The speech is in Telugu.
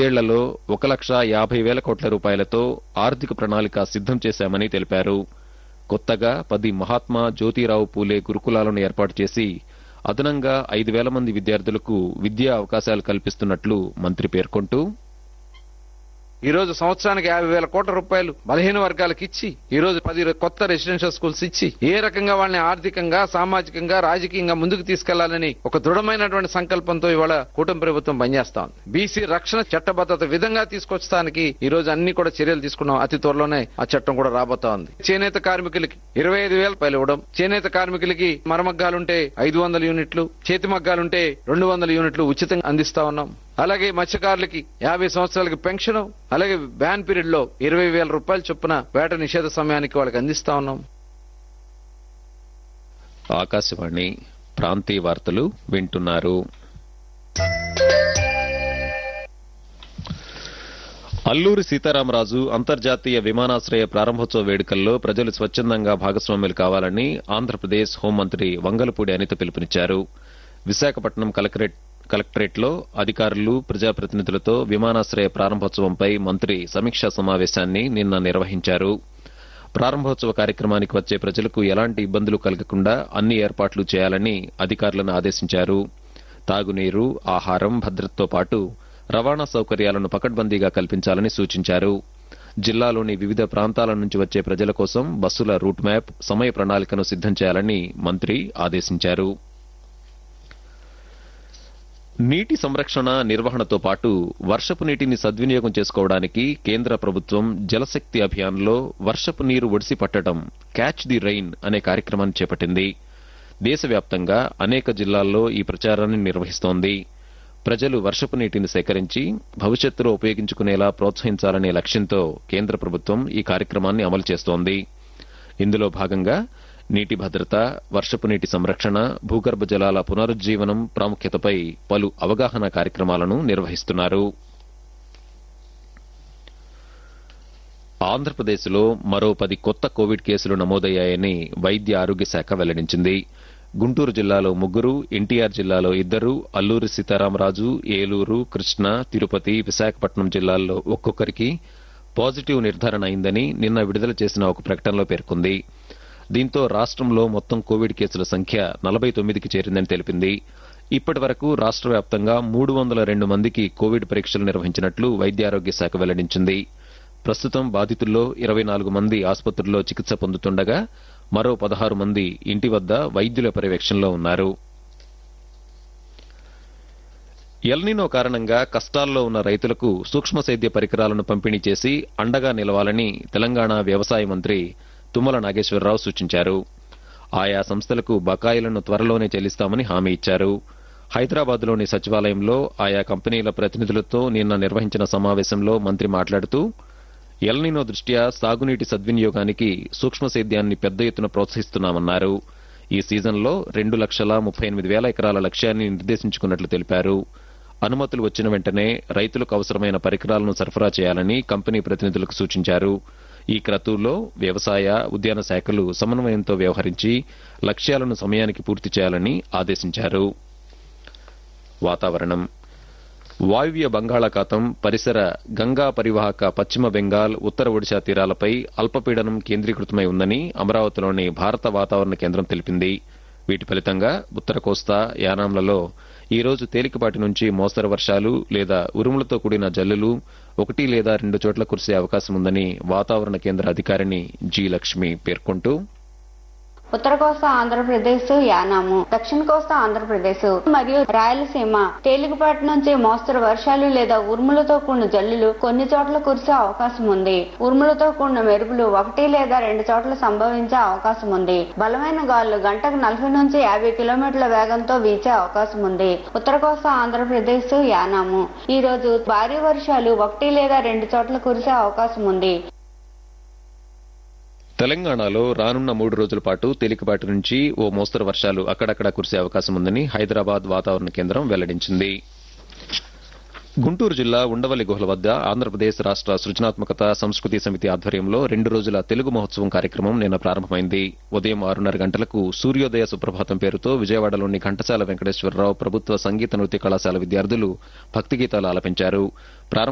ఐదేళ్లలో ఒక లక్ష యాభై వేల కోట్ల రూపాయలతో ఆర్థిక ప్రణాళిక సిద్దం చేశామని తెలిపారు కొత్తగా పది మహాత్మా జ్యోతిరావు పూలే గురుకులాలను ఏర్పాటు చేసి అదనంగా ఐదు వేల మంది విద్యార్థులకు విద్యా అవకాశాలు కల్పిస్తున్నట్లు మంత్రి పేర్కొంటూ ఈ రోజు సంవత్సరానికి యాభై వేల కోట్ల రూపాయలు బలహీన వర్గాలకు ఇచ్చి ఈ రోజు పది కొత్త రెసిడెన్షియల్ స్కూల్స్ ఇచ్చి ఏ రకంగా వాళ్ళని ఆర్థికంగా సామాజికంగా రాజకీయంగా ముందుకు తీసుకెళ్లాలని ఒక దృఢమైనటువంటి సంకల్పంతో ఇవాళ కూటమి ప్రభుత్వం పనిచేస్తా ఉంది బీసీ రక్షణ చట్టబద్ధత విధంగా తీసుకొచ్చడానికి ఈ రోజు అన్ని కూడా చర్యలు తీసుకున్నాం అతి త్వరలోనే ఆ చట్టం కూడా రాబోతా ఉంది చేనేత కార్మికులకి ఇరవై ఐదు వేల రూపాయలు ఇవ్వడం చేనేత కార్మికులకి మరమగ్గాలుంటే ఐదు వందల యూనిట్లు చేతి మగ్గాలుంటే రెండు వందల యూనిట్లు ఉచితంగా అందిస్తా ఉన్నాం అలాగే మత్స్యకారులకి యాభై సంవత్సరాలకి పెన్షన్ అలాగే బ్యాన్ పీరియడ్ లో ఇరవై వేల రూపాయల చొప్పున వేట నిషేధ సమయానికి వాళ్ళకి అందిస్తా ఉన్నాం ఆకాశవాణి ప్రాంతీయ వార్తలు వింటున్నారు అల్లూరి సీతారామరాజు అంతర్జాతీయ విమానాశ్రయ ప్రారంభోత్సవ వేడుకల్లో ప్రజలు స్వచ్ఛందంగా భాగస్వాములు కావాలని ఆంధ్రప్రదేశ్ హోంమంత్రి వంగలపూడి అనిత పిలుపునిచ్చారు విశాఖపట్నం కలెక్టరేట్ కలెక్టరేట్లో అధికారులు ప్రజాప్రతినిధులతో విమానాశ్రయ ప్రారంభోత్సవంపై మంత్రి సమీక్షా సమావేశాన్ని నిన్న నిర్వహించారు ప్రారంభోత్సవ కార్యక్రమానికి వచ్చే ప్రజలకు ఎలాంటి ఇబ్బందులు కలగకుండా అన్ని ఏర్పాట్లు చేయాలని అధికారులను ఆదేశించారు తాగునీరు ఆహారం భద్రతతో పాటు రవాణా సౌకర్యాలను పకడ్బందీగా కల్పించాలని సూచించారు జిల్లాలోని వివిధ ప్రాంతాల నుంచి వచ్చే ప్రజల కోసం బస్సుల రూట్ మ్యాప్ సమయ ప్రణాళికను సిద్దం చేయాలని మంత్రి ఆదేశించారు నీటి సంరక్షణ నిర్వహణతో పాటు వర్షపు నీటిని సద్వినియోగం చేసుకోవడానికి కేంద్ర ప్రభుత్వం జలశక్తి అభియాన్లో వర్షపు నీరు ఒడిసి పట్టడం క్యాచ్ ది రైన్ అనే కార్యక్రమాన్ని చేపట్టింది దేశవ్యాప్తంగా అనేక జిల్లాల్లో ఈ ప్రచారాన్ని నిర్వహిస్తోంది ప్రజలు వర్షపు నీటిని సేకరించి భవిష్యత్తులో ఉపయోగించుకునేలా ప్రోత్సహించాలనే లక్ష్యంతో కేంద్ర ప్రభుత్వం ఈ కార్యక్రమాన్ని అమలు చేస్తోంది ఇందులో భాగంగా నీటి భద్రత వర్షపు నీటి సంరక్షణ భూగర్భ జలాల పునరుజ్జీవనం ప్రాముఖ్యతపై పలు అవగాహన కార్యక్రమాలను నిర్వహిస్తున్నారు ఆంధ్రప్రదేశ్లో మరో పది కొత్త కోవిడ్ కేసులు నమోదయ్యాయని వైద్య ఆరోగ్య శాఖ వెల్లడించింది గుంటూరు జిల్లాలో ముగ్గురు ఎన్టీఆర్ జిల్లాలో ఇద్దరు అల్లూరి సీతారామరాజు ఏలూరు కృష్ణా తిరుపతి విశాఖపట్నం జిల్లాల్లో ఒక్కొక్కరికి పాజిటివ్ నిర్ధారణ అయిందని నిన్న విడుదల చేసిన ఒక ప్రకటనలో పేర్కొంది దీంతో రాష్ట్రంలో మొత్తం కోవిడ్ కేసుల సంఖ్య నలభై తొమ్మిదికి చేరిందని తెలిపింది ఇప్పటి వరకు రాష్ట్ర వ్యాప్తంగా మూడు వందల రెండు మందికి కోవిడ్ పరీక్షలు నిర్వహించినట్లు వైద్యారోగ్య శాఖ వెల్లడించింది ప్రస్తుతం బాధితుల్లో ఇరవై నాలుగు మంది ఆసుపత్రుల్లో చికిత్స పొందుతుండగా మరో పదహారు మంది ఇంటి వద్ద వైద్యుల పర్యవేక్షణలో ఉన్నారు ఎల్నినో కారణంగా కష్టాల్లో ఉన్న రైతులకు సూక్ష్మ సేద్య పరికరాలను పంపిణీ చేసి అండగా నిలవాలని తెలంగాణ వ్యవసాయ మంత్రి తుమ్మల నాగేశ్వరరావు సూచించారు ఆయా సంస్థలకు బకాయిలను త్వరలోనే చెల్లిస్తామని హామీ ఇచ్చారు హైదరాబాద్లోని సచివాలయంలో ఆయా కంపెనీల ప్రతినిధులతో నిన్న నిర్వహించిన సమావేశంలో మంత్రి మాట్లాడుతూ ఎల్నినో దృష్ట్యా సాగునీటి సద్వినియోగానికి సూక్ష్మ సేద్యాన్ని పెద్ద ఎత్తున ప్రోత్సహిస్తున్నామన్నారు ఈ సీజన్లో రెండు లక్షల ముప్పై ఎనిమిది వేల ఎకరాల లక్ష్యాన్ని నిర్దేశించుకున్నట్లు తెలిపారు అనుమతులు వచ్చిన వెంటనే రైతులకు అవసరమైన పరికరాలను సరఫరా చేయాలని కంపెనీ ప్రతినిధులకు సూచించారు ఈ క్రతువులో వ్యవసాయ ఉద్యాన శాఖలు సమన్వయంతో వ్యవహరించి లక్ష్యాలను సమయానికి పూర్తి చేయాలని ఆదేశించారు వాతావరణం వాయువ్య బంగాళాఖాతం పరిసర గంగా పరివాహక పశ్చిమ బెంగాల్ ఉత్తర ఒడిశా తీరాలపై అల్పపీడనం కేంద్రీకృతమై ఉందని అమరావతిలోని భారత వాతావరణ కేంద్రం తెలిపింది వీటి ఫలితంగా ఉత్తర కోస్తా యానాంలలో ఈ రోజు తేలికపాటి నుంచి మోస్తరు వర్షాలు లేదా ఉరుములతో కూడిన జల్లులు ఒకటి లేదా రెండు చోట్ల కురిసే అవకాశం ఉందని వాతావరణ కేంద్ర అధికారిని జి లక్ష్మి పేర్కొంటూ ఉత్తర కోస్తా ఆంధ్రప్రదేశ్ యానాము దక్షిణ కోస్తా ఆంధ్రప్రదేశ్ మరియు రాయలసీమ తేలికపాటి నుంచి మోస్తరు వర్షాలు లేదా ఉరుములతో కూడిన జల్లులు కొన్ని చోట్ల కురిసే అవకాశం ఉంది ఉరుములతో కూడిన మెరుపులు ఒకటి లేదా రెండు చోట్ల సంభవించే అవకాశం ఉంది బలమైన గాలులు గంటకు నలభై నుంచి యాభై కిలోమీటర్ల వేగంతో వీచే అవకాశం ఉంది ఉత్తర కోస్తా ఆంధ్రప్రదేశ్ యానాము ఈ రోజు భారీ వర్షాలు ఒకటి లేదా రెండు చోట్ల కురిసే అవకాశం ఉంది తెలంగాణలో రానున్న మూడు రోజుల పాటు తేలికపాటి నుంచి ఓ మోస్తరు వర్షాలు అక్కడక్కడా కురిసే అవకాశం ఉందని హైదరాబాద్ వాతావరణ కేంద్రం వెల్లడించింది గుంటూరు జిల్లా ఉండవల్లి గుహల వద్ద ఆంధ్రప్రదేశ్ రాష్ట్ర సృజనాత్మకత సంస్కృతి సమితి ఆధ్వర్యంలో రెండు రోజుల తెలుగు మహోత్సవం కార్యక్రమం నిన్న ప్రారంభమైంది ఉదయం ఆరున్నర గంటలకు సూర్యోదయ సుప్రభాతం పేరుతో విజయవాడలోని ఘంటసాల వెంకటేశ్వరరావు ప్రభుత్వ సంగీత నృత్య కళాశాల విద్యార్థులు భక్తి గీతాలు ఆలపించారు ప్రారంభ